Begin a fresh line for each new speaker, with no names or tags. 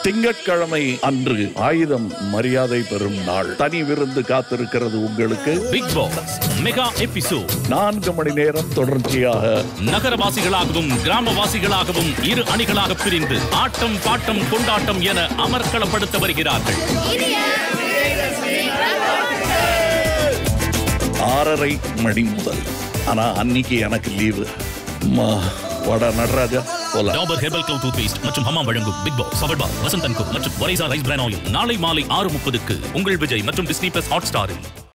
திங்கட்கிழமை அன்று ஆயுதம் மரியாதை பெறும் நாள் தனி விருந்து காத்திருக்கிறது உங்களுக்கு
பிக் பாஸ் மெகா எபிசோட்
நான்கு மணி நேரம் தொடர்ச்சியாக
நகரவாசிகளாகவும் கிராமவாசிகளாகவும் இரு அணிகளாக பிரிந்து ஆட்டம் பாட்டம் கொண்டாட்டம் என அமர்க்களப்படுத்த வருகிறார்கள்
ஆறரை மணி முதல் ஆனா அன்னைக்கு எனக்கு லீவு வட நடராஜா போல
Dabur herbal clove toothpaste மற்றும் ஹமாம் வழங்கும் பிக் பாஸ் சவர்பா வசந்தன் கோ மற்றும் ஒரைசா ரைஸ் பிரான் ஆயில் நாளை மாலை ஆறு முப்பதுக்கு உங்கள் விஜய் மற்றும் டிஸ்னி பிளஸ் ஹாட் ஸ்டாரில்